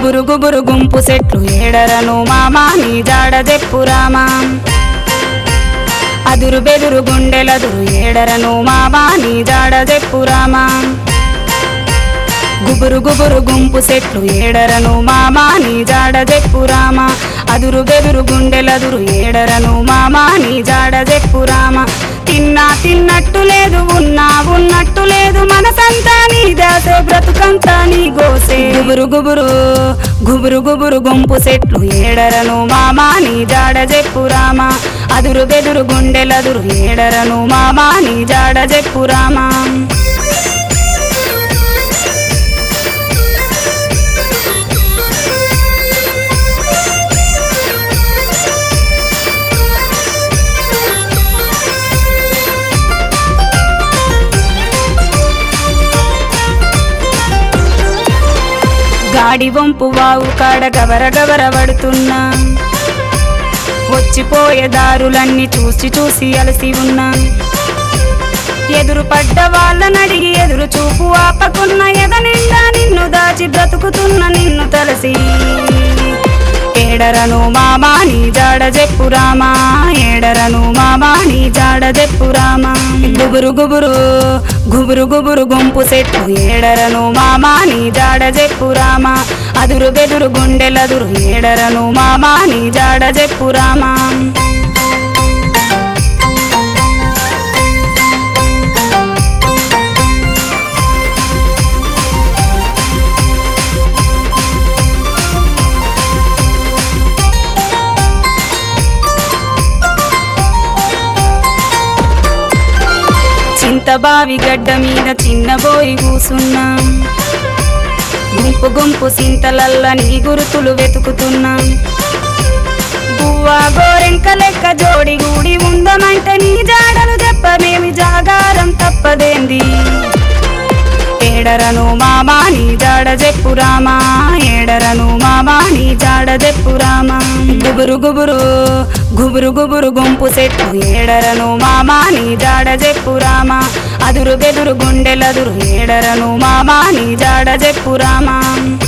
గుబురు గుబురు గుంపు సెట్లు ఏడరను మామా నీ జాడ చెప్పురామా అదురు బెదురు గుండెలదురు ఏడరను మామా నీ జాడ చెప్పురామా గుబురు గుబురు గుంపు సెట్లు ఏడరను మామా నీ జాడ చెప్పురామా అదురు బెదురు గుండెలదురు ఏడరను మామా నీ జాడ చెప్పురామా తిన్నా తిన్నట్టు లేదు ఉన్నా ఉన్నట్టు లేదు మనసంతా నీ దాసే బ్రతుకంతా నీ గోసే గుబురు గుబురు గుబురు గుబురు గుంపు సెట్లు ఏడరను మామా నీ జాడ చెప్పురామా అదురు బెదురు గుండెలదురు ఏడరను మామా నీ జాడ చెప్పురామా గాడి వంపు వావు కాడ గవర గవర పడుతున్నా వచ్చిపోయే దారులన్నీ చూసి చూసి అలసి ఉన్నా ఎదురు పడ్డ వాళ్ళని అడిగి ఎదురు చూపు ఆపకున్న ఎద నిండా నిన్ను దాచి బ్రతుకుతున్న నిన్ను తలసి ఏడరను మామా నీ జాడ చెప్పురామా ఏడరను మామా నీ జాడ చెప్పురామా గుబురు గుబురు గుబురు గుబురు గుంపు సెట్లు ఏడరను మామా నీ జాడ చెప్పురామా అదురు బెదురు గుండెలదురు ఏడరను మామా నీ జాడ చెప్పురామా చింతబావి గడ్డ మీద చిన్నబోయి కూసున్నా గుంపు గుంపు సింతలల్ల నీ గురుతులు వెతుకుతున్నా గువ్వా గోరెంక లెక్క జోడి గూడి ఉందమంటే నీ జాడలు చెప్పమేమి జాగారం తప్పదేంది ఏడరను మామా నీ జాడ చెప్పురామా ఏడరను మామా నీ జాడ చెప్పురామా గుబురు గుబురు గుబురు గుబురు గుంపు సెట్లు ఏడరను మామా నీ జాడ చెప్పురామా అదురు బెదురు గుండెలదురు ఏడరను మామా నీ జాడ చెప్పురామా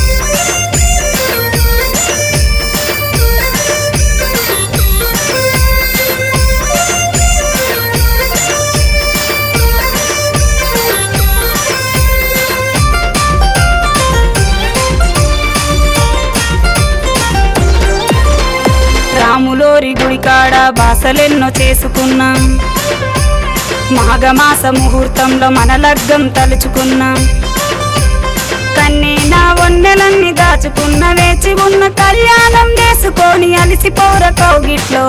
రాములోరి గుడి కాడ బాసలెన్నో చేసుకున్నాం మాఘమాస ముహూర్తంలో మన లగ్గం తలుచుకున్నాం కన్నీ నా వన్నెలన్నీ దాచుకున్న వేచి ఉన్న కళ్యాణం చేసుకొని అలిసిపోర కౌగిట్లో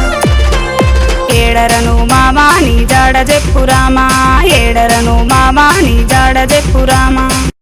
ఏడరను మామా నీ జాడ చెప్పురామా ఏడరను మామా నీ జాడ చెప్పురామా